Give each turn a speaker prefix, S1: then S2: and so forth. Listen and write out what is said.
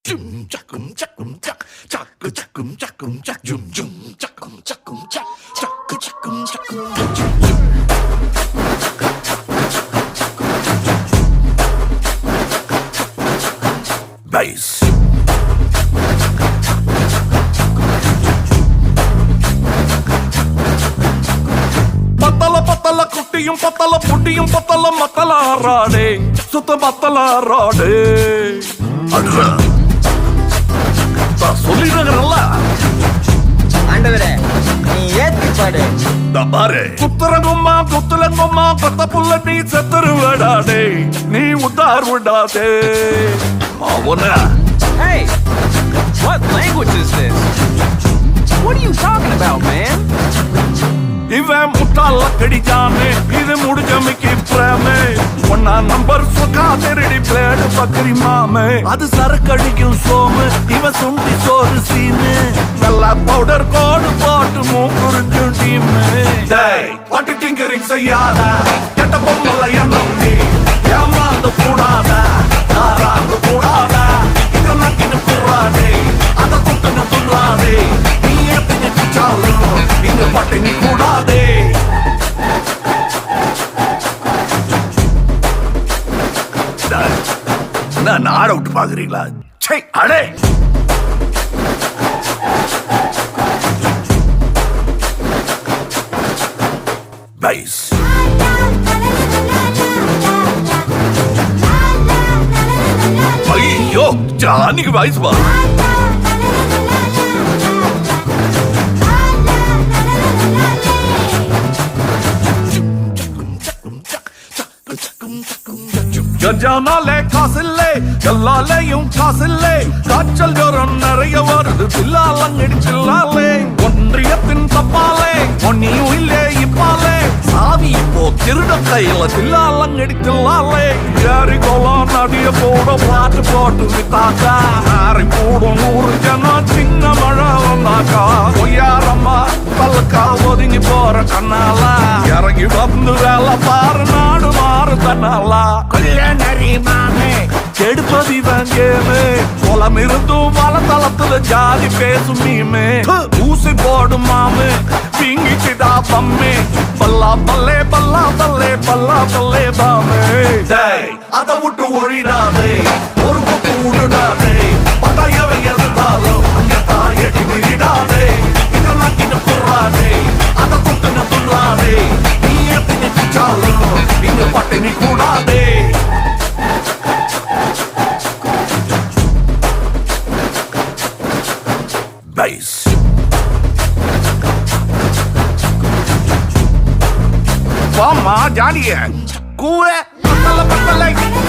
S1: Jum jackum jackum jack jack jackum jackum jack jum jum jackum jackum jack jack jackum jackum jack jum jum. Bass.
S2: பத்தல பத்தல குட்டியும் பத்தல புட்டியும் பத்தல மத்தல ஆறாடே சுத்த பத்தல ஆறாடே
S1: அடுறா. நான் சொல்லிடுறேன்ல
S3: ஆண்டவரே நீ ஏத்தி பாடு
S1: நான் பாரு
S2: குத்துறங்கும்மா குத்துலங்கும்மா கொத்த புள்ள நீ செத்துருவடாடே நீ உத்தார் விடாதே
S1: அவன
S4: Hey, what language is this? What are you talking about, man?
S2: இவன் முட்டாள கடிச்சானே இது முடிஞ்ச மிக்கி பிரேமே ஒன்னா நம்பர் சுக்கா திருடி பிளேடு பக்கரி மாமே அது சரக்கடிக்கும் சோமு இவன் சுண்டி சோறு சீனு நல்லா பவுடர் கோடு போட்டு மூக்குறிஞ்சும் டீமு டேய் பட்டு டிங்கரிங் செய்யாத கெட்ட பொம்மல எண்ணம் நீ ஏமாந்து கூடாத யாராந்து கூடாத இது நக்கின்னு கூடாதே அதை குட்டுன்னு துள்ளாதே நீ ஏத்தின்னு குச்சாலும் இங்க பட்டினி கூடாதே
S1: டேய், என்ன நாட விட்டு பாக்குறீங்களா சே அடே பைஸ் ஐயோ ஜானிக்கு வயசு பா
S2: கஞ்சானாலே காசில்லே எல்லாலேயும் காசில்லே காய்ச்சல் ஜோரம் நிறைய வருது பில்லாலங்கடி சில்லாலே ஒன்றியத்தின் தப்பாலே ஒன்னியும் இல்லே இப்பாலே சாவி இப்போ திருட கையில தில்லாலங்கடி தில்லாலே ஏறி கோலம் நடிய போட பாட்டு போட்டு வித்தாக்கா ஆறி போடும் நூறு ஜனம் சின்ன மழை வந்தாக்கா பொய்யாரம்மா பல்லுக்கா ஒதுங்கி போற கண்ணாலா இறங்கி வந்து வேலை பாரு நாடு மாறு தன்னாலா கொல்ல நரிமானே கெடுப்பது இவன் கேமு குளம் இருந்தும் வளத்தளத்துல ஜாதி பேசும் நீமே ஊசி போடும் மாமு பிங்கிச்சுடா பம்மே பல்லா பல்லே பல்லா பல்லே பல்லா பல்லே பாமே டேய் அதை விட்டு ஒழிடாதே ஒரு பக்கம் விடுடாதே பட்டாயவை எதிர்த்தாலும் அங்க தாயடி விடாதே இதெல்லாம் கிட்ட போறாதே அதை குத்துன்னு துள்ளாதே நீ எத்தனை குச்சாலும் இங்க பட்டினி கூடாதே
S1: பைஸ்
S2: வாமா ஜாலிய கூற பத்தல பத்தலை